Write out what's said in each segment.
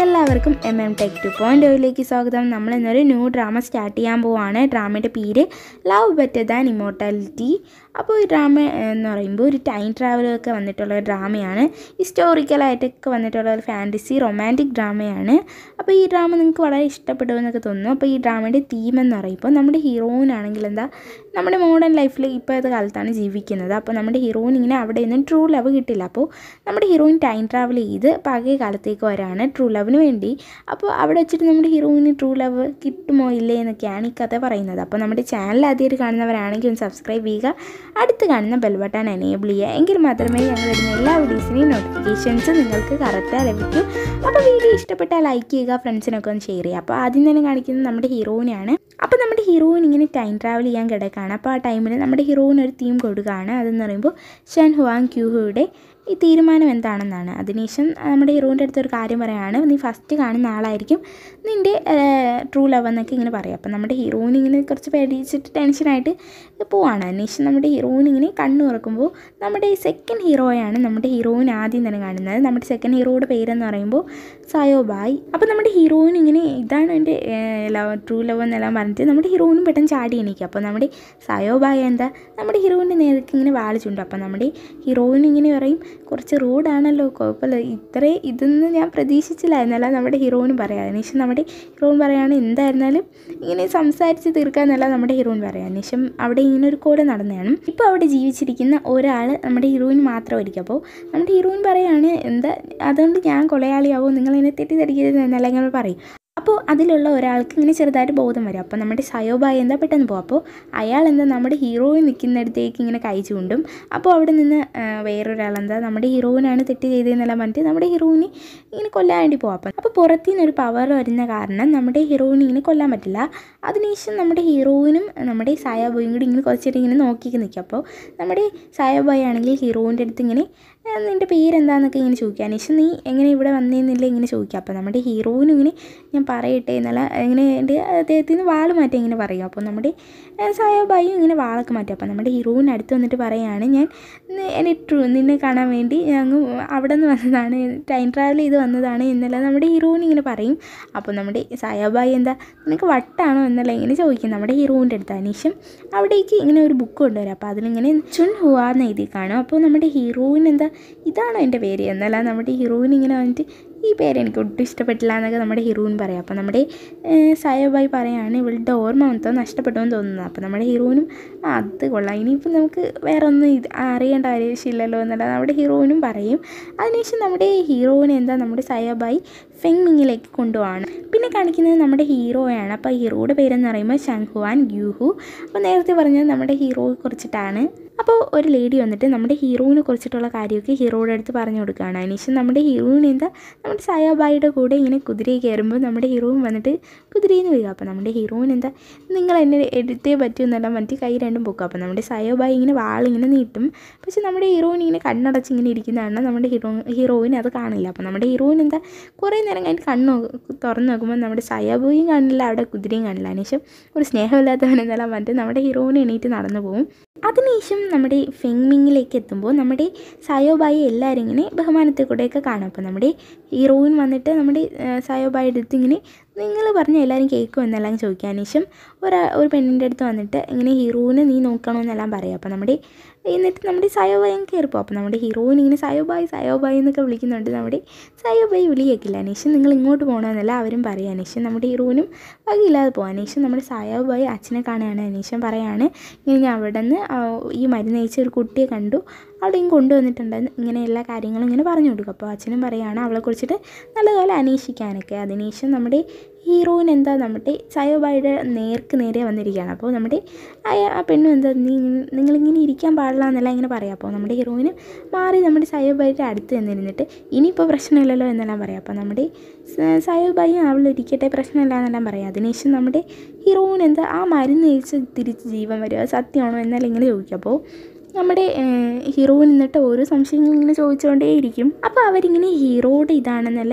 എല്ലാവർക്കും M M tech two point ഓയിലേക്ക് സ്വാഗതം നമ്മൾ ഇന്നൊരു ന്യൂ ഡ്രാമ സ്റ്റാർട്ട് ചെയ്യാൻ പോവാണ് ഡ്രാമയുടെ പേര് ലവ് ബെറ്റർ ദാൻ ഇമോർട്ടാലിറ്റി അപ്പോൾ ഈ ഡ്രാമ എന്ന് പറയുമ്പോൾ ഒരു ടൈം ട്രാവലൊക്കെ വന്നിട്ടുള്ള ഒരു ഡ്രാമയാണ് ഹിസ്റ്റോറിക്കലായിട്ടൊക്കെ വന്നിട്ടുള്ള ഒരു ഫാൻറ്റസി റൊമാൻറ്റിക് ഡ്രാമയാണ് അപ്പോൾ ഈ ഡ്രാമ നിങ്ങൾക്ക് വളരെ ഇഷ്ടപ്പെടുമെന്നൊക്കെ തോന്നുന്നു അപ്പോൾ ഈ ഡ്രാമയുടെ തീം എന്ന് പറയുമ്പോൾ നമ്മുടെ ഹീറോയിൻ ആണെങ്കിൽ എന്താ നമ്മുടെ മോഡേൺ ലൈഫിൽ ഇപ്പോഴത്തെ കാലത്താണ് ജീവിക്കുന്നത് അപ്പോൾ നമ്മുടെ ഹീറോയിൻ ഇങ്ങനെ അവിടെ നിന്നും ട്രൂ ലവ് കിട്ടില്ല അപ്പോൾ നമ്മുടെ ഹീറോയിൻ ടൈം ട്രാവൽ ചെയ്ത് പഴയ കാലത്തേക്ക് വരാണ് ട്രൂ ലവിന് വേണ്ടി അപ്പോൾ അവിടെ വെച്ചിട്ട് നമ്മുടെ ഹീറോയിന് ട്രൂ ലവ് കിട്ടുമോ ഇല്ലേ എന്നൊക്കെയാണ് ഈ കഥ പറയുന്നത് അപ്പോൾ നമ്മുടെ ചാനൽ ആദ്യമായിട്ട് കാണുന്നവരാണെങ്കിൽ ഒന്ന് സബ്സ്ക്രൈബ് ചെയ്യുക അടുത്ത് കാണുന്ന ബെൽ ബട്ടൺ എനേബിൾ ചെയ്യുക എങ്കിൽ മാത്രമേ ഞങ്ങൾ ഇടുന്ന എല്ലാ വീഡിയോസിനെയും നോട്ടിഫിക്കേഷൻസ് നിങ്ങൾക്ക് കറക്റ്റായി ലഭിക്കൂ അപ്പോൾ വീഡിയോ ഇഷ്ടപ്പെട്ടാൽ ലൈക്ക് ചെയ്യുക ഫ്രണ്ട്സിനൊക്കെ ഒന്ന് ഷെയർ ചെയ്യുക അപ്പോൾ ആദ്യം തന്നെ കാണിക്കുന്നത് നമ്മുടെ ഹീറോയിനാണ് അപ്പോൾ നമ്മുടെ ഹീറോയിൻ ഇങ്ങനെ ടൈം ട്രാവൽ ചെയ്യാൻ കിടക്കുകയാണ് അപ്പോൾ ആ ടൈമിൽ നമ്മുടെ ഹീറോയിൻ ഒരു തീം കൊടുക്കുകയാണ് അതെന്ന് പറയുമ്പോൾ ഷൻ ഹുവാങ് ക്യൂഹയുടെ ഈ തീരുമാനം എന്താണെന്നാണ് അതിനുശേഷം നമ്മുടെ ഹീറോയിൻ്റെ അടുത്ത് ഒരു കാര്യം പറയുകയാണ് നീ ഫസ്റ്റ് കാണുന്ന ആളായിരിക്കും നിൻ്റെ ട്രൂ ലവ് എന്നൊക്കെ ഇങ്ങനെ പറയും അപ്പം നമ്മുടെ ഹീറോയിൻ ഇങ്ങനെ കുറച്ച് പേടിച്ചിട്ട് ടെൻഷനായിട്ട് പോവാണ് അതിനുശേഷം നമ്മുടെ ഹീറോയിൻ ഇങ്ങനെ കണ്ണു തുറക്കുമ്പോൾ നമ്മുടെ സെക്കൻഡ് ഹീറോയാണ് നമ്മുടെ ഹീറോയിൻ ആദ്യം തന്നെ കാണുന്നത് നമ്മുടെ സെക്കൻഡ് ഹീറോയുടെ പേരെന്ന് പറയുമ്പോൾ സയോബായ് അപ്പോൾ നമ്മുടെ ഹീറോയിൻ ഇങ്ങനെ ഇതാണ് എൻ്റെ ലവ് ട്രൂ ലവ് എന്നെല്ലാം പറഞ്ഞിട്ട് നമ്മുടെ ഹീറോയിനും പെട്ടെന്ന് ചാടി എണീക്കും അപ്പോൾ നമ്മുടെ സയോബായ് എന്താ നമ്മുടെ ഹീറോയിൻ്റെ നേർക്ക് ഇങ്ങനെ വാളിച്ചുണ്ട് അപ്പോൾ നമ്മുടെ ഹീറോയിൻ ഇങ്ങനെ പറയും കുറച്ച് റൂഡാണല്ലോ കുഴപ്പമില്ല ഇത്രേ ഇതൊന്നും ഞാൻ പ്രതീക്ഷിച്ചില്ലായിരുന്നല്ല നമ്മുടെ ഹീറോയിനും പറയാം അതിനുശേഷം നമ്മുടെ ഹീറോയിൻ പറയാണ് എന്തായിരുന്നാലും ഇങ്ങനെ സംസാരിച്ച് തീർക്കാന്നല്ല നമ്മുടെ ഹീറോയിൻ പറയാം അതിനുശേഷം അവിടെ ഇങ്ങനെ ഒരു കോഡ് നടന്നതാണ് ഇപ്പോൾ അവിടെ ജീവിച്ചിരിക്കുന്ന ഒരാൾ നമ്മുടെ ഹീറോയിൻ മാത്രമായിരിക്കും അപ്പോൾ നമ്മുടെ ഹീറോയിൻ പറയാണ് എന്താ അതുകൊണ്ട് ഞാൻ കൊലയാളിയാവും നിങ്ങൾ എന്നെ തെറ്റിദ്ധരിക്കരുത് എന്നല്ല ഇങ്ങനെ പറയും അപ്പോൾ അതിലുള്ള ഒരാൾക്ക് ഇങ്ങനെ ചെറുതായിട്ട് ബോധം വരും അപ്പോൾ നമ്മുടെ സയോബായി എന്താ പെട്ടെന്ന് പോകും അപ്പോൾ അയാൾ എന്താ നമ്മുടെ ഹീറോയിൻ നിൽക്കുന്നിടത്തേക്ക് ഇങ്ങനെ കൈ ചൂണ്ടും അപ്പോൾ അവിടെ നിന്ന് വേറൊരാളെന്താ നമ്മുടെ ഹീറോയിനാണ് തെറ്റ് ചെയ്തതെന്നെല്ലാം പറഞ്ഞിട്ട് നമ്മുടെ ഹീറോയിനെ ഇങ്ങനെ കൊല്ലാൻ വേണ്ടി പോകും അപ്പം അപ്പോൾ പുറത്തു നിന്നൊരു പവർ വരുന്ന കാരണം നമ്മുടെ ഹീറോയിനെ ഇങ്ങനെ കൊല്ലാൻ പറ്റില്ല അതിനുശേഷം നമ്മുടെ ഹീറോയിനും നമ്മുടെ സായാബോയും കൂടി ഇങ്ങനെ കുറച്ചേരം ഇങ്ങനെ നോക്കി നിൽക്കും അപ്പോൾ നമ്മുടെ സായാബോയ് ആണെങ്കിൽ ഹീറോയിൻ്റെ അടുത്ത് ഇങ്ങനെ നിൻ്റെ പേരെന്താണെന്നൊക്കെ ഇങ്ങനെ ചോദിക്കുക അനീഷ് നീ എങ്ങനെ ഇവിടെ വന്നേന്നില്ല ഇങ്ങനെ ചോദിക്കുക അപ്പോൾ നമ്മുടെ ഹീറോയിനും ഇങ്ങനെ ഞാൻ പറയട്ടെ എന്നല്ല ഇങ്ങനെ എൻ്റെ അദ്ദേഹത്തിന് വാൾ മാറ്റി ഇങ്ങനെ പറയും അപ്പോൾ നമ്മുടെ സായോബായും ഇങ്ങനെ വാളൊക്കെ മാറ്റും അപ്പോൾ നമ്മുടെ ഹീറോയിൻ അടുത്ത് വന്നിട്ട് പറയുകയാണ് ഞാൻ എന്നെ ട്രൂ നിന്നെ കാണാൻ വേണ്ടി ഞങ്ങൾ അവിടെ നിന്ന് വന്നതാണ് ടൈം ട്രാവൽ ചെയ്ത് വന്നതാണ് എന്നല്ല നമ്മുടെ ഹീറോയിൻ ഇങ്ങനെ പറയും അപ്പോൾ നമ്മുടെ സായോബായി എന്താ നിനക്ക് വട്ടാണോ എന്നല്ല ഇങ്ങനെ ചോദിക്കും നമ്മുടെ ഹീറോയിൻ്റെ അടുത്ത് അനീഷം അവിടേക്ക് ഇങ്ങനെ ഒരു ബുക്ക് കൊണ്ടുവരും അപ്പോൾ അതിലിങ്ങനെ ചുൻ ഹുവാ എന്ന് എഴുതി കാണും അപ്പോൾ നമ്മുടെ ഹീറോയിൻ എന്താ ഇതാണോ എൻ്റെ പേര് എന്നല്ല നമ്മുടെ ഹീറോയിൻ ഇങ്ങനെ വന്നിട്ട് ഈ പേര് എനിക്ക് ഒട്ടും ഇഷ്ടപ്പെട്ടില്ല എന്നൊക്കെ നമ്മുടെ ഹീറോയിൻ പറയാം അപ്പോൾ നമ്മുടെ സായോബായി പറയാണ് ഇവളുടെ ഓർമ്മ മൊത്തം നഷ്ടപ്പെട്ടു എന്ന് തോന്നുന്നത് അപ്പോൾ നമ്മുടെ ഹീറോയിനും അത് കൊള്ളാം ഇനിയിപ്പോൾ നമുക്ക് വേറെ ഒന്നും ഇത് അറിയേണ്ട ആവശ്യമില്ലല്ലോ എന്നല്ല നമ്മുടെ ഹീറോയിനും പറയും അതിനുശേഷം നമ്മുടെ ഹീറോയിൻ എന്താ നമ്മുടെ സായോബായി ഫെങ്മിങ്ങിലേക്ക് കൊണ്ടുപോവാണ് പിന്നെ കാണിക്കുന്നത് നമ്മുടെ ഹീറോയാണ് അപ്പോൾ ഹീറോയുടെ പേരെന്ന് പറയുമ്പോൾ ഷങ്ഹുവാൻ ഗ്യൂഹു അപ്പോൾ നേരത്തെ പറഞ്ഞത് നമ്മുടെ ഹീറോയെ കുറിച്ചിട്ടാണ് അപ്പോൾ ഒരു ലേഡി വന്നിട്ട് നമ്മുടെ ഹീറോയിനെ കുറിച്ചിട്ടുള്ള കാര്യമൊക്കെ ഹീറോയുടെ അടുത്ത് പറഞ്ഞു കൊടുക്കുകയാണ് അതിനുശേഷം നമ്മുടെ ഹീറോയിൻ എന്താ നമ്മുടെ സയാബായിയുടെ കൂടെ ഇങ്ങനെ കുതിരയിൽ കയറുമ്പോൾ നമ്മുടെ ഹീറോയിൻ വന്നിട്ട് കുതിരയിൽ നിന്ന് വീഴുക അപ്പോൾ നമ്മുടെ ഹീറോയിൻ എന്താ നിങ്ങൾ എന്നെ എടുത്തേ പറ്റൂ എന്നെല്ലാം മറ്റു കൈ രണ്ടും പൊക്കും അപ്പോൾ നമ്മുടെ സയോബായി ഇങ്ങനെ വാളിങ്ങനെ നീട്ടും പക്ഷെ നമ്മുടെ ഹീറോയിൻ ഇങ്ങനെ കണ്ണടച്ച് ഇങ്ങനെ ഇരിക്കുന്നതാണ് നമ്മുടെ ഹീറോ ഹീറോയിൻ അത് കാണില്ല അപ്പോൾ നമ്മുടെ ഹീറോയിൻ എന്താ കുറേ നേരം കഴിഞ്ഞ് കണ്ണ് തുറന്ന് നോക്കുമ്പോൾ നമ്മുടെ സയാബോയും കാണില്ല അവിടെ കുതിരയും കാണില്ല അതിനുശേഷം ഒരു സ്നേഹമില്ലാത്തവനെന്നെല്ലാം പറഞ്ഞിട്ട് നമ്മുടെ ഹീറോയിൻ എണീറ്റ് നടന്നു പോകും അതിനുശേഷം നമ്മുടെ ഫെങ്മിങ്ങിലേക്ക് എത്തുമ്പോൾ നമ്മുടെ സയോബായി എല്ലാവരും ഇങ്ങനെ ബഹുമാനത്തിൽ കൂടെയൊക്കെ കാണും അപ്പോൾ നമ്മുടെ ഹീറോയിൻ വന്നിട്ട് നമ്മുടെ സയോബായിയുടെ അടുത്ത് ഇങ്ങനെ നിങ്ങൾ പറഞ്ഞ എല്ലാവരും കേൾക്കും എന്നെല്ലാം ചോദിക്കാൻ ശേഷം ഒരു ഒരു പെണ്ണിൻ്റെ അടുത്ത് വന്നിട്ട് ഇങ്ങനെ ഹീറോയിനെ നീ നോക്കണമെന്നെല്ലാം പറയും അപ്പോൾ നമ്മുടെ എന്നിട്ട് നമ്മുടെ സയോബായും കയറിപ്പോൾ അപ്പോൾ നമ്മുടെ ഹീറോയിൻ ഇങ്ങനെ സയോബായി സയോബായി എന്നൊക്കെ വിളിക്കുന്നുണ്ട് നമ്മുടെ സയോബായി വിളിയേക്കില്ല അനീഷൻ നിങ്ങൾ ഇങ്ങോട്ട് പോകണമെന്നല്ല അവരും പറയും അനീഷൻ നമ്മുടെ ഹീറോയിനും വകയില്ലാതെ പോകും അനീഷൻ നമ്മുടെ സയോബായി അച്ഛനെ കാണുകയാണ് അനീഷൻ പറയാണ് ഇങ്ങനെ ഞാൻ അവിടെ നിന്ന് ഈ മരുന്ന് അയച്ച ഒരു കുട്ടിയെ കണ്ടു അവിടെയും കൊണ്ടുവന്നിട്ടുണ്ട് ഇങ്ങനെ എല്ലാ കാര്യങ്ങളും ഇങ്ങനെ പറഞ്ഞു കൊടുക്കും അപ്പോൾ അച്ഛനും പറയുകയാണ് അവളെ കുറിച്ചിട്ട് നല്ലപോലെ അന്വേഷിക്കാനൊക്കെ അതിനുശേഷം നമ്മുടെ ഹീറോയിൻ എന്താ നമ്മുടെ സയോബായുടെ നേർക്ക് നേരെ വന്നിരിക്കുകയാണ് അപ്പോൾ നമ്മുടെ ആ പെണ്ണും എന്താ നീ നിങ്ങളിങ്ങനെ ഇരിക്കാൻ പാടില്ല എന്നല്ല ഇങ്ങനെ പറയാം അപ്പോൾ നമ്മുടെ ഹീറോയിന് മാറി നമ്മുടെ സയോബായുടെ അടുത്ത് നിന്നിരുന്നിട്ട് ഇനിയിപ്പോൾ പ്രശ്നമില്ലല്ലോ എന്നെല്ലാം പറയാം അപ്പോൾ നമ്മുടെ സയോബായി അവൾ ഇരിക്കട്ടെ പ്രശ്നമില്ല എന്നെല്ലാം പറയാം അതിനുശേഷം നമ്മുടെ ഹീറോയിൻ എന്താ ആ മരുന്ന് കഴിച്ച് തിരിച്ച് ജീവൻ വരിക സത്യമാണോ എന്നെല്ലാം ഇങ്ങനെ ചോദിക്കും അപ്പോൾ നമ്മുടെ ഹീറോയിൻ എന്നിട്ട് ഓരോ സംശയങ്ങൾ ഇങ്ങനെ ചോദിച്ചുകൊണ്ടേയിരിക്കും അപ്പോൾ അവരിങ്ങനെ ഹീറോയുടെ ഇതാണെന്നല്ല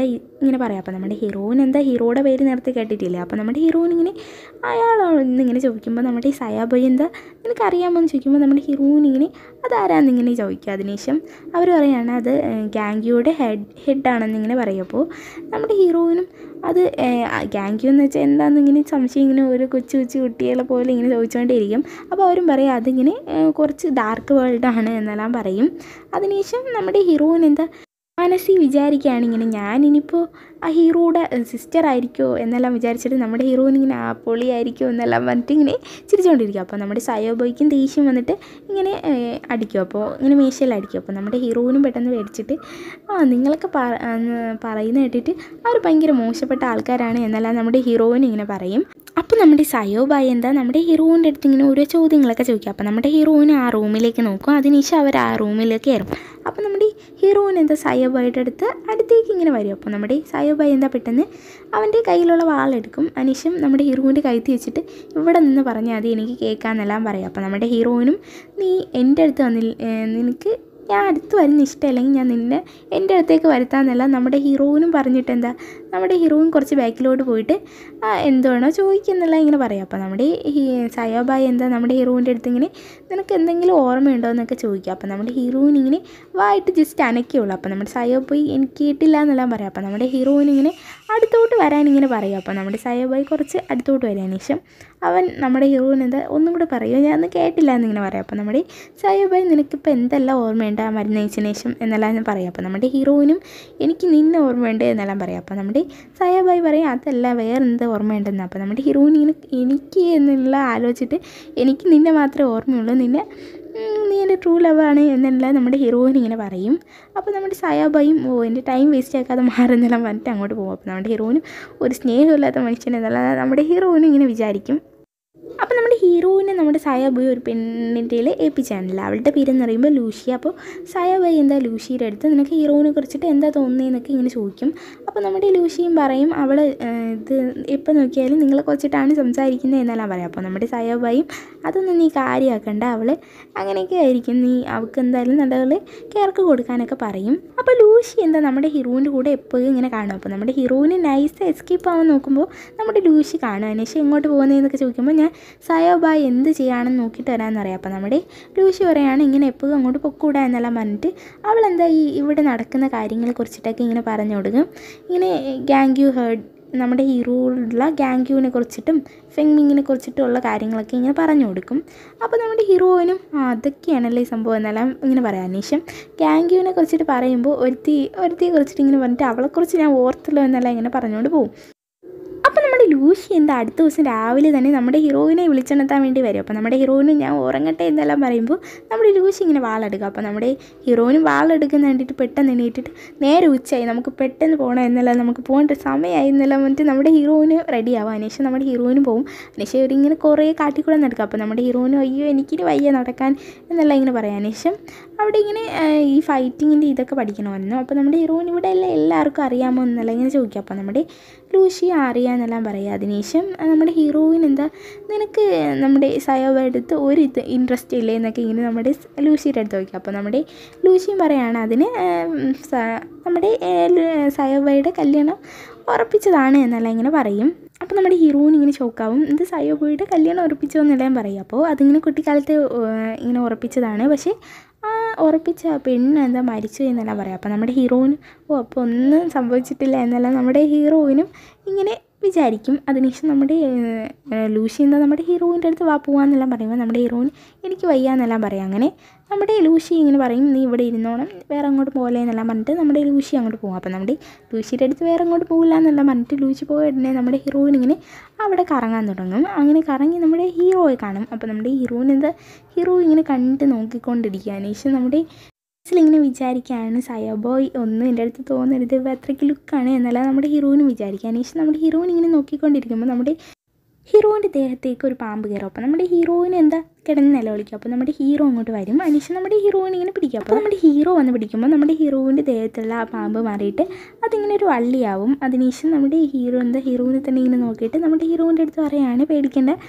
ഇങ്ങനെ പറയാം അപ്പോൾ നമ്മുടെ ഹീറോയിൻ എന്താ ഹീറോയുടെ പേര് നേരത്തെ കേട്ടിട്ടില്ലേ അപ്പോൾ നമ്മുടെ ഹീറോയിൻ ഇങ്ങനെ അയാളോന്ന് ഇങ്ങനെ ചോദിക്കുമ്പോൾ നമ്മുടെ ഈ സയാബോയ് എന്താ നിനക്ക് അറിയാമോ എന്ന് ചോദിക്കുമ്പോൾ നമ്മുടെ ഹീറോയിൻ ഇങ്ങനെ അതാരാന്ന് ഇങ്ങനെ ചോദിക്കുക അതിനുശേഷം അവർ പറയുകയാണ് അത് ഗാംഗിയുടെ ഹെഡ് ഹെഡാണെന്ന് ഇങ്ങനെ പറയും അപ്പോൾ നമ്മുടെ ഹീറോയിനും അത് ഗാംഗ്യൂ എന്ന് വെച്ചാൽ എന്താണെന്ന് ഇങ്ങനെ സംശയം ഇങ്ങനെ ഒരു കൊച്ചു കൊച്ചു കുട്ടികളെ പോലെ ഇങ്ങനെ ചോദിച്ചുകൊണ്ടേയിരിക്കും അപ്പോൾ അവരും പറയും അതിങ്ങനെ ഏഹ്, കുറച്ച് ഡാർക്ക് വേൾഡാണ് എന്നെല്ലാം പറയും അതിനുശേഷം നമ്മുടെ ഹീറോയിൻ എന്താ മനസ്സിൽ വിചാരിക്കുകയാണ് ഇങ്ങനെ ഞാനിനിയിപ്പോൾ ആ ഹീറോയുടെ സിസ്റ്റർ ആയിരിക്കുമോ എന്നെല്ലാം വിചാരിച്ചിട്ട് നമ്മുടെ ഹീറോയിൻ ഇങ്ങനെ ആ പൊളിയായിരിക്കുമോ എന്നെല്ലാം പറഞ്ഞിട്ട് ഇങ്ങനെ ചിരിച്ചുകൊണ്ടിരിക്കും അപ്പോൾ നമ്മുടെ സയോബോയ്ക്കും ദേഷ്യം വന്നിട്ട് ഇങ്ങനെ ഏഹ്, അടിക്കും അപ്പോൾ ഇങ്ങനെ മീശയിൽ അടിക്കും അപ്പോൾ നമ്മുടെ ഹീറോയിനും പെട്ടെന്ന് മേടിച്ചിട്ട് ആ നിങ്ങളൊക്കെ പറ എന്ന് പറയുന്ന കേട്ടിട്ട് അവർ ഭയങ്കര മോശപ്പെട്ട ആൾക്കാരാണ് എന്നെല്ലാം നമ്മുടെ ഹീറോയിൻ ഇങ്ങനെ പറയും അപ്പോൾ നമ്മുടെ സയോബായി എന്താ നമ്മുടെ ഹീറോയിൻ്റെ അടുത്ത് ഇങ്ങനെ ഓരോ ചോദ്യങ്ങളൊക്കെ ചോദിക്കും അപ്പോൾ നമ്മുടെ ഹീറോയിൻ ആ റൂമിലേക്ക് നോക്കും അതിനുശേഷം അവർ ആ റൂമിലേക്ക് കയറും അപ്പോൾ നമ്മുടെ ഹീറോയിൻ എന്താ സയോബായിയുടെ അടുത്ത് അടുത്തേക്ക് ഇങ്ങനെ വരും അപ്പോൾ നമ്മുടെ സയോബായി എന്താ പെട്ടെന്ന് അവൻ്റെ കയ്യിലുള്ള വാളെടുക്കും അതിനുശേഷം നമ്മുടെ ഹീറോയിൻ്റെ കഴുത്തി വെച്ചിട്ട് ഇവിടെ നിന്ന് പറഞ്ഞാൽ മതി എനിക്ക് കേൾക്കാമെന്നെല്ലാം പറയും അപ്പോൾ നമ്മുടെ ഹീറോയിനും നീ എൻ്റെ അടുത്ത് വന്നില്ല ഏഹ് നിനക്ക് ഞാൻ അടുത്ത് വരുന്ന ഇഷ്ടമല്ലെങ്കിൽ ഞാൻ നിന്നെ എൻ്റെ അടുത്തേക്ക് വരുത്താമെന്നല്ല നമ്മുടെ ഹീറോയിനും പറഞ്ഞിട്ട് എന്താ നമ്മുടെ ഹീറോയിൻ കുറച്ച് ബാക്കിലോട്ട് പോയിട്ട് ആ, എന്തുവാണോ ചോദിക്കുന്നുള്ള ഇങ്ങനെ പറയാം അപ്പോൾ നമ്മുടെ ഈ സയോബായി എന്താ നമ്മുടെ ഹീറോയിൻ്റെ അടുത്ത് ഇങ്ങനെ നിനക്ക് എന്തെങ്കിലും ഓർമ്മയുണ്ടോ എന്നൊക്കെ ചോദിക്കുക അപ്പോൾ നമ്മുടെ ഹീറോയിൻ ഇങ്ങനെ വായിട്ട് ജസ്റ്റ് അനക്കിയുള്ളൂ അപ്പോൾ നമ്മുടെ സയോബായി എനിക്ക് കേട്ടില്ല എന്നെല്ലാം പറയാം അപ്പോൾ നമ്മുടെ ഹീറോയിൻ ഇങ്ങനെ അടുത്തോട്ട് വരാൻ ഇങ്ങനെ പറയും അപ്പോൾ നമ്മുടെ സയോബായി കുറച്ച് അടുത്തോട്ട് വരാൻ ശേഷം അവൻ നമ്മുടെ ഹീറോയിൻ എന്താ ഒന്നും കൂടെ പറയുമോ ഞാൻ ഒന്നും കേട്ടില്ല എന്നിങ്ങനെ പറയാം അപ്പോൾ നമ്മുടെ സയോബായി നിനക്കിപ്പോൾ എന്തെല്ലാം ഓർമ്മയുണ്ട് ആ മരുന്ന് കഴിച്ചതിന് ശേഷം എന്നെല്ലാം ഞാൻ പറയാം അപ്പോൾ നമ്മുടെ ഹീറോയിനും എനിക്ക് നിന്നെ ഓർമ്മയുണ്ട് എന്നെല്ലാം പറയാം അപ്പോൾ നമ്മുടെ സയാബായി പറയും അതല്ല വേറെ എന്ത് ഓർമ്മയുണ്ടെന്ന് അപ്പോൾ നമ്മുടെ ഹീറോയിൻ ഇങ്ങനെ എനിക്ക് എന്നുള്ള ആലോചിച്ചിട്ട് എനിക്ക് നിന്നെ മാത്രമേ ഓർമ്മയുള്ളൂ നിന്നെ ഉം, നീ എൻ്റെ ട്രൂ ലവാണ് എന്നെല്ലാം നമ്മുടെ ഹീറോയിൻ ഇങ്ങനെ പറയും അപ്പോൾ നമ്മുടെ സയാബായും ഓ എൻ്റെ ടൈം വേസ്റ്റ് ആക്കാതെ മാറുന്നെല്ലാം പറഞ്ഞിട്ട് അങ്ങോട്ട് പോകും അപ്പോൾ നമ്മുടെ ഹീറോയിനും ഒരു സ്നേഹമില്ലാത്ത മനുഷ്യൻ എന്നുള്ള നമ്മുടെ ഹീറോയിനും ഇങ്ങനെ വിചാരിക്കും അപ്പോൾ നമ്മുടെ ഹീറോയിനെ നമ്മുടെ സായാബായി ഒരു പെണ്ണിൻ്റെ ഏൽപ്പിച്ചാണല്ലോ അവളുടെ പേരെന്ന് പറയുമ്പോൾ ലൂഷി അപ്പോൾ സായാബായി എന്താ ലൂഷിയുടെ അടുത്ത് നിനക്ക് ഹീറോയിനെ കുറിച്ചിട്ട് എന്താ തോന്നുന്നതെന്നൊക്കെ ഇങ്ങനെ ചോദിക്കും അപ്പോൾ നമ്മുടെ ലൂഷിയും പറയും അവൾ ഇത് എപ്പോൾ നോക്കിയാലും നിങ്ങളെ കുറിച്ചിട്ടാണ് സംസാരിക്കുന്നത് എന്നെല്ലാം പറയാം അപ്പോൾ നമ്മുടെ സായാബായും അതൊന്നും നീ കാര്യമാക്കണ്ട അവൾ അങ്ങനെയൊക്കെ ആയിരിക്കും നീ അവൾക്ക് എന്തായാലും നല്ലപോലെ കെയർക്ക് കൊടുക്കാനൊക്കെ പറയും അപ്പോൾ ലൂഷി എന്താ നമ്മുടെ ഹീറോയിൻ്റെ കൂടെ എപ്പോഴും ഇങ്ങനെ കാണും അപ്പോൾ നമ്മുടെ ഹീറോയിന് നൈസ് എസ്കേപ്പ് ആവാൻ നോക്കുമ്പോൾ നമ്മുടെ ലൂഷി കാണും അതിനുശേഷം എങ്ങോട്ട് പോകുന്നതെന്നൊക്കെ ചോദിക്കുമ്പോൾ ഞാൻ സയോബായ് എന്ത് ചെയ്യാണെന്ന് നോക്കിയിട്ട് വരാമെന്നറിയാം അപ്പോൾ നമ്മുടെ ലൂഷി പറയാണ് ഇങ്ങനെ എപ്പോഴും അങ്ങോട്ട് പൊക്കൂടാ എന്നെല്ലാം പറഞ്ഞിട്ട് അവൾ എന്താ ഈ ഇവിടെ നടക്കുന്ന കാര്യങ്ങളെ കുറിച്ചിട്ടൊക്കെ ഇങ്ങനെ പറഞ്ഞു കൊടുക്കും ഇങ്ങനെ ഗാംഗ്യൂ ഹേർഡ് നമ്മുടെ ഹീറോയിലുള്ള ഗാംഗ്യൂവിനെ കുറിച്ചിട്ടും ഫെങ്മിങ്ങിനെ കുറിച്ചിട്ടുള്ള കാര്യങ്ങളൊക്കെ ഇങ്ങനെ പറഞ്ഞു കൊടുക്കും അപ്പോൾ നമ്മുടെ ഹീറോയിനും ആ അതൊക്കെയാണല്ലേ ഈ സംഭവം എന്നെല്ലാം ഇങ്ങനെ പറയാം അന്വേഷം ഗാംഗ്യൂവിനെ കുറിച്ചിട്ട് പറയുമ്പോൾ ഒരുത്തി ഒരുത്തിയെ കുറിച്ചിട്ട് ഇങ്ങനെ പറഞ്ഞിട്ട് അവളെക്കുറിച്ച് ഞാൻ ഓർത്തല്ലോ എന്നെല്ലാം ഇങ്ങനെ പറഞ്ഞുകൊണ്ട് പോകും അപ്പോൾ നമ്മുടെ ലൂഷി എന്താ അടുത്ത ദിവസം രാവിലെ തന്നെ നമ്മുടെ ഹീറോയിനെ വിളിച്ചെടുത്താൻ വേണ്ടി വരും അപ്പോൾ നമ്മുടെ ഹീറോയിനും ഞാൻ ഉറങ്ങട്ടെ എന്നെല്ലാം പറയുമ്പോൾ നമ്മുടെ ലൂഷി ഇങ്ങനെ വാളെടുക്കുക അപ്പോൾ നമ്മുടെ ഹീറോയിനും വാളെടുക്കുന്ന കണ്ടിട്ട് പെട്ടെന്ന് എണീറ്റിട്ട് നേരെ ഉച്ചയായി നമുക്ക് പെട്ടെന്ന് പോകണം എന്നെല്ലാം നമുക്ക് പോകേണ്ട സമയമായി എന്നെല്ലാം പറഞ്ഞിട്ട് നമ്മുടെ ഹീറോയിന് റെഡി ആവും അതിനുശേഷം നമ്മുടെ ഹീറോയിനും പോകും അതിനുശേഷം ഇവരിങ്ങനെ കുറേ കാട്ടിക്കൂടെ നടക്കുക അപ്പോൾ നമ്മുടെ ഹീറോയിനും അയ്യോ എനിക്കിനി വയ്യ നടക്കാൻ എന്നെല്ലാം ഇങ്ങനെ പറയാം അതിനുശേഷം അവിടെ ഇങ്ങനെ ആ, ഈ ഫൈറ്റിങ്ങിൻ്റെ ഇതൊക്കെ പഠിക്കണമായിരുന്നു അപ്പോൾ നമ്മുടെ ഹീറോയിൻ ഇവിടെ എല്ലാം എല്ലാവർക്കും അറിയാമോ എന്നെല്ലാം ഇങ്ങനെ ചോദിക്കും അപ്പോൾ നമ്മുടെ ലൂഷി അറിയാമെന്നെല്ലാം പറയുക അതിനുശേഷം ആ, നമ്മുടെ ഹീറോയിൻ എന്താ നിനക്ക് നമ്മുടെ സയോബയുടെ അടുത്ത് ഒരു ഇത് ഇൻട്രസ്റ്റ് ഇല്ലേ എന്നൊക്കെ ഇങ്ങനെ നമ്മുടെ സ് ലൂഷിയുടെ അടുത്ത് ചോദിക്കും അപ്പോൾ നമ്മുടെ ലൂഷിയും പറയാണ് അതിന് ആ, ഉം, സ- നമ്മുടെ ഏ, ല- സയോബയുടെ കല്യാണം ഉറപ്പിച്ചതാണ് എന്നെല്ലാം ഇങ്ങനെ പറയും അപ്പോൾ നമ്മുടെ ഹീറോയിൻ ഇങ്ങനെ ഷോക്കാവും ഇത് സയോബയുടെ കല്യാണം ഉറപ്പിച്ചോ എന്നെല്ലാം പറയും അപ്പോൾ അതിങ്ങനെ കുട്ടിക്കാലത്ത് ഏഹ്, ഇങ്ങനെ ഉറപ്പിച്ചതാണ് പക്ഷേ ആ ഉറപ്പിച്ച ആ പെണ്ണ് എന്താ മരിച്ചു എന്നെല്ലാം പറയാം അപ്പോൾ നമ്മുടെ ഹീറോയിനും ഓ അപ്പോൾ ഒന്നും സംഭവിച്ചിട്ടില്ല എന്നെല്ലാം നമ്മുടെ ഹീറോയിനും ഇങ്ങനെ വിചാരിക്കും അതിനുശേഷം നമ്മുടെ ഏഹ്, ലൂഷി എന്താ നമ്മുടെ ഹീറോയിൻ്റെ അടുത്ത് വാ പോവാന്നെല്ലാം പറയുമ്പോൾ നമ്മുടെ ഹീറോയിൻ എനിക്ക് വയ്യ എന്നെല്ലാം പറയും അങ്ങനെ നമ്മുടെ ലൂഷി ഇങ്ങനെ പറയും നീ ഇവിടെ ഇരുന്നോണം വേറെ അങ്ങോട്ട് പോലെ എന്നെല്ലാം പറഞ്ഞിട്ട് നമ്മുടെ ലൂഷി അങ്ങോട്ട് പോകും അപ്പോൾ നമ്മുടെ ലൂഷിയുടെ അടുത്ത് വേറെ അങ്ങോട്ട് പോകില്ല എന്നെല്ലാം പറഞ്ഞിട്ട് ലൂഷി പോയ ഉടനെ നമ്മുടെ ഹീറോയിൻ ഇങ്ങനെ അവിടെ കറങ്ങാൻ തുടങ്ങും അങ്ങനെ കറങ്ങി നമ്മുടെ ഹീറോയെ കാണും അപ്പോൾ നമ്മുടെ ഹീറോയിൻ എന്താ ഹീറോ ഇങ്ങനെ കണ്ട് നോക്കിക്കൊണ്ടിരിക്കുക അതിനുശേഷം നമ്മുടെ മനസ്സിലിങ്ങനെ വിചാരിക്കുകയാണ് സയബോയ് ഒന്നും എൻ്റെ അടുത്ത് തോന്നരുത് ഇവ അത്രയ്ക്ക് ലുക്കാണ് എന്നല്ല നമ്മുടെ ഹീറോയിനും വിചാരിക്കുക അതിനുശേഷം നമ്മുടെ ഹീറോയിൻ ഇങ്ങനെ നോക്കിക്കൊണ്ടിരിക്കുമ്പോൾ നമ്മുടെ ഹീറോയിൻ്റെ ദേഹത്തേക്ക് ഒരു പാമ്പ് കയറും അപ്പോൾ നമ്മുടെ ഹീറോയിൻ എന്താ കിടന്ന് നിലവിളിക്കും അപ്പോൾ നമ്മുടെ ഹീറോ അങ്ങോട്ട് വരും അതിനുശേഷം നമ്മുടെ ഹീറോയിൻ ഇങ്ങനെ പിടിക്കും അപ്പോൾ നമ്മുടെ ഹീറോ വന്ന് പിടിക്കുമ്പോൾ നമ്മുടെ ഹീറോയിൻ്റെ ദേഹത്തുള്ള ആ പാമ്പ് മാറിയിട്ട് അതിങ്ങനെ ഒരു വള്ളിയാവും അതിനുശേഷം നമ്മുടെ ഹീറോ എന്താ ഹീറോയിനെ തന്നെ ഇങ്ങനെ നോക്കിയിട്ട് നമ്മുടെ ഹീറോയിൻ്റെ അടുത്ത് പറയാണ് പേടിക്കേണ്ട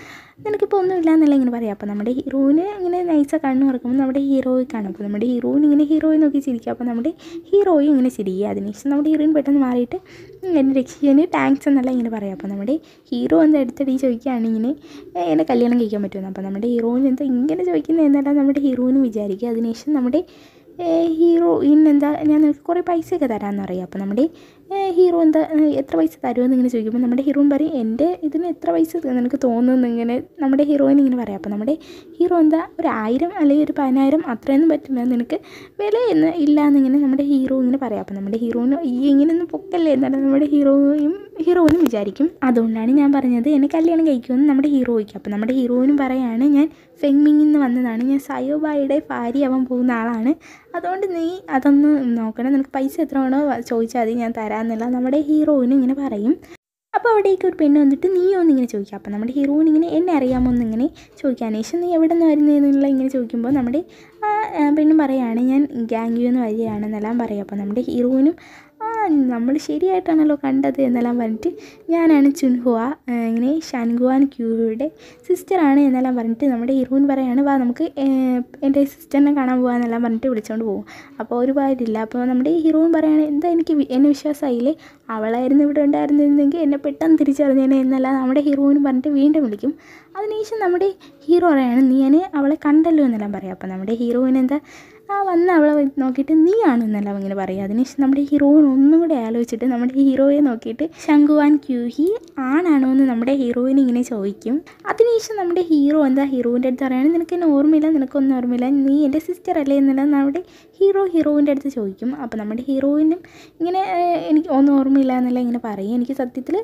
നിനക്കിപ്പോൾ ഒന്നുമില്ല എന്നല്ല ഇങ്ങനെ പറയാം അപ്പോൾ നമ്മുടെ ഹീറോയിന് ഇങ്ങനെ നൈസാ കണ്ണു തുറക്കുമ്പോൾ നമ്മുടെ ഹീറോയെ കാണും അപ്പോൾ നമ്മുടെ ഹീറോയിൻ ഇങ്ങനെ ഹീറോയെ നോക്കി ചിരിക്കുക അപ്പോൾ നമ്മുടെ ഹീറോയും ഇങ്ങനെ ചിരിക്കുക അതിനുശേഷം നമ്മുടെ ഹീറോയിൻ പെട്ടെന്ന് മാറിയിട്ട് എന്നെ രക്ഷിച്ചതിന് താങ്ക്സ് എന്നല്ല ഇങ്ങനെ പറയാം അപ്പോൾ നമ്മുടെ ഹീറോ എന്താ എടുത്തടി ചോദിക്കുകയാണ് ഇങ്ങനെ "ഏ, എന്നെ കല്യാണം കഴിക്കാൻ പറ്റുമെന്ന് അപ്പോൾ നമ്മുടെ ഹീറോയിൻ എന്താ ഇങ്ങനെ ചോദിക്കുന്നത് എന്നല്ല നമ്മുടെ ഹീറോയിന് വിചാരിക്കുക അതിനുശേഷം നമ്മുടെ ഹീറോയിൻ എന്താ ഞാൻ നിനക്ക് കുറേ പൈസയൊക്കെ തരാമെന്ന് പറയും അപ്പോൾ നമ്മുടെ ഹീറോ എന്താ ഏ, എത്ര പൈസ തരുമെന്ന് ഇങ്ങനെ ചോദിക്കുമ്പോൾ നമ്മുടെ ഹീറോയിൻ പറയും എൻ്റെ ഇതിന് എത്ര പൈസ നിനക്ക് തോന്നുന്നു ഇങ്ങനെ നമ്മുടെ ഹീറോയിൻ ഇങ്ങനെ പറയാം അപ്പോൾ നമ്മുടെ ഹീറോ എന്താ ഒരു ആയിരം അല്ലെങ്കിൽ ഒരു പതിനായിരം അത്രയൊന്നും പറ്റില്ല നിനക്ക് വില എന്ന് ഇല്ല എന്നിങ്ങനെ നമ്മുടെ ഹീറോ ഇങ്ങനെ പറയാം അപ്പോൾ നമ്മുടെ ഹീറോയിന് ഈ ഇങ്ങനെയൊന്നും പൊക്കല്ലേ എന്നാലും നമ്മുടെ ഹീറോയും ഹീറോയിനും വിചാരിക്കും അതുകൊണ്ടാണ് ഞാൻ പറഞ്ഞത് എന്നെ കല്യാണം കഴിക്കുമെന്ന് നമ്മുടെ ഹീറോയ്ക്ക് അപ്പോൾ നമ്മുടെ ഹീറോയിനും പറയാണ് ഞാൻ ഫെങ്മിങ്ങിൽ നിന്ന് വന്നതാണ് ഞാൻ സയോബായുടെ ഭാര്യയാവാൻ പോകുന്ന ആളാണ് അതുകൊണ്ട് നീ അതൊന്ന് നോക്കണം നിനക്ക് പൈസ എത്ര വേണോ ചോദിച്ചാൽ മതി ഞാൻ തരാമെന്നുള്ള നമ്മുടെ ഹീറോയിനും ഇങ്ങനെ പറയും അപ്പോൾ അവിടേക്ക് ഒരു പെണ്ണ് വന്നിട്ട് നീയോ എന്നിങ്ങനെ ചോദിക്കുക അപ്പോൾ നമ്മുടെ ഹീറോയിൻ ഇങ്ങനെ എന്നെ അറിയാമോ എന്നിങ്ങനെ ചോദിക്കുക അനേഷം നീ എവിടെ നിന്ന് വരുന്നതെന്നുള്ള ഇങ്ങനെ ചോദിക്കുമ്പോൾ നമ്മുടെ ആ ആ, പെണ്ണും പറയാണ് ഞാൻ ഗാംഗ്യൂ എന്ന് വരികയാണെന്നെല്ലാം പറയും അപ്പോൾ നമ്മുടെ ഹീറോയിനും ആ നമ്മൾ ശരിയായിട്ടാണല്ലോ കണ്ടത് എന്നെല്ലാം പറഞ്ഞിട്ട് ഞാനാണ് ചുൻഹുവ ആ, ഇങ്ങനെ ഷാൻഗുവാൻ ക്യൂയുടെ സിസ്റ്ററാണ് എന്നെല്ലാം പറഞ്ഞിട്ട് നമ്മുടെ ഹീറോയിൻ പറയാണ് വാ നമുക്ക് ഏ, എൻ്റെ സിസ്റ്ററിനെ കാണാൻ പോകാമെന്നെല്ലാം പറഞ്ഞിട്ട് വിളിച്ചുകൊണ്ട് പോകും അപ്പോൾ ഒരു കാര്യമില്ല അപ്പോൾ നമ്മുടെ ഹീറോയിൻ പറയാണ് എന്താ എനിക്ക് വി- എന്നെ വിശ്വാസമായില്ലേ അവളായിരുന്നു ഇവിടെ ഉണ്ടായിരുന്നെങ്കിൽ എന്നെ പെട്ടെന്ന് തിരിച്ചറിഞ്ഞേനെ എന്നെല്ലാം നമ്മുടെ ഹീറോയിനും പറഞ്ഞിട്ട് വീണ്ടും വിളിക്കും അതിനുശേഷം നമ്മുടെ ഹീറോ പറയാണ് നീ എന്നെ അവളെ കണ്ടല്ലോ എന്നെല്ലാം പറയാം അപ്പോൾ നമ്മുടെ ഹീറോയിൻ എന്താ ആ വന്ന് അവളെ നോക്കിയിട്ട് നീ ആണെന്നെല്ലാം ഇങ്ങനെ പറയും അതിനുശേഷം നമ്മുടെ ഹീറോയിൻ ഒന്നും കൂടെ ആലോചിച്ചിട്ട് നമ്മുടെ ഹീറോയെ നോക്കിയിട്ട് ശങ്കുവാൻ ക്യൂഹി ആണാണോ എന്ന് നമ്മുടെ ഹീറോയിൻ ഇങ്ങനെ ചോദിക്കും അതിനുശേഷം നമ്മുടെ ഹീറോ എന്താ ഹീറോയിൻ്റെ അടുത്ത് പറയാണ് നിനക്ക് എന്നെ ഓർമ്മയില്ല നിനക്കൊന്നും ഓർമ്മയില്ല നീ എൻ്റെ സിസ്റ്റർ അല്ലേ എന്നെല്ലാം നമ്മുടെ ഹീറോ ഹീറോയിൻ്റെ അടുത്ത് ചോദിക്കും അപ്പോൾ നമ്മുടെ ഹീറോയിനും ഇങ്ങനെ ഏഹ്, എനിക്ക് ഒന്നും ഓർമ്മയില്ല എന്നല്ല ഇങ്ങനെ പറയും എനിക്ക് സത്യത്തിൽ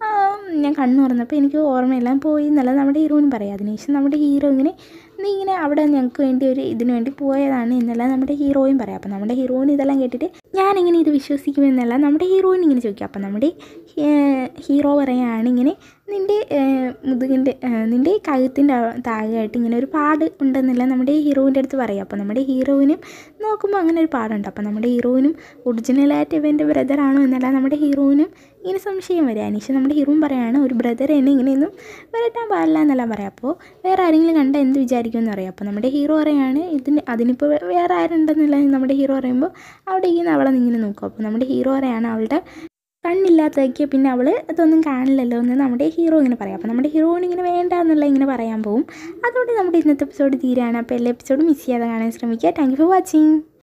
ഞാൻ കണ്ണു തുറന്നപ്പോൾ എനിക്ക് ഓർമ്മയെല്ലാം പോയി എന്നല്ല നമ്മുടെ ഹീറോയിനും പറയും അതിനുശേഷം നമ്മുടെ ഹീറോ ഇങ്ങനെ നീ ഇങ്ങനെ അവിടെ ഞങ്ങൾക്ക് വേണ്ടി ഒരു ഇതിന് വേണ്ടി പോയതാണ് എന്നെല്ലാം നമ്മുടെ ഹീറോയും പറയാം അപ്പോൾ നമ്മുടെ ഹീറോയിൻ ഇതെല്ലാം കേട്ടിട്ട് ഞാനെങ്ങനെ ഇത് വിശ്വസിക്കുമെന്നല്ല നമ്മുടെ ഹീറോയിൻ ഇങ്ങനെ ചോദിക്കും അപ്പോൾ നമ്മുടെ ഏഹ്, ഹീറോ പറയാണ് ഇങ്ങനെ നിൻ്റെ ഏഹ്, മുതുകിൻ്റെ ഏഹ്, നിൻ്റെ കഴുത്തിൻ്റെ താഴെയായിട്ട് ഇങ്ങനെ ഒരു പാട് ഉണ്ടെന്നല്ല നമ്മുടെ ഹീറോയിൻ്റെ അടുത്ത് പറയും അപ്പോൾ നമ്മുടെ ഹീറോയിനും നോക്കുമ്പോൾ അങ്ങനെ ഒരു പാടുണ്ട് അപ്പോൾ നമ്മുടെ ഹീറോയിനും ഒറിജിനലായിട്ട് ഇവൻ്റെ ബ്രദറാണോ എന്നല്ല നമ്മുടെ ഹീറോയിനും ഇങ്ങനെ സംശയം വരും അതിനുശേഷം നമ്മുടെ ഹീറോയും പറയാണ് ഒരു ബ്രദർ എന്നെ ഇങ്ങനെയൊന്നും വരട്ടാൻ പാടില്ല എന്നെല്ലാം പറയാം അപ്പോൾ വേറെ ആരെങ്കിലും കണ്ടാൽ എന്ത് വിചാരിക്കുമെന്ന് അറിയാം അപ്പോൾ നമ്മുടെ ഹീറോ പറയാണ് ഇതിന് അതിനിപ്പോൾ വേറെ ആരുണ്ടെന്നില്ല നമ്മുടെ ഹീറോ പറയുമ്പോൾ അവിടെ ഇങ്ങനെ അവളെ ഇങ്ങനെ നോക്കും അപ്പോൾ നമ്മുടെ ഹീറോ പറയാണ് അവളുടെ കണ്ണില്ലാത്തതൊക്കെ പിന്നെ അവൾ അതൊന്നും കാണില്ലല്ലോ എന്ന് നമ്മുടെ ഹീറോ ഇങ്ങനെ പറയാം അപ്പോൾ നമ്മുടെ ഹീറോയിന് ഇങ്ങനെ വേണ്ട എന്നുള്ള ഇങ്ങനെ പറയാൻ പോകും അതുകൊണ്ട് നമ്മുടെ ഇന്നത്തെ എപ്പിസോഡ് തീരാണ് അപ്പോൾ എല്ലാ എപ്പിസോഡും മിസ് ചെയ്യാതെ കാണാൻ ശ്രമിക്കുക താങ്ക് യു ഫോർ വാച്ചിങ്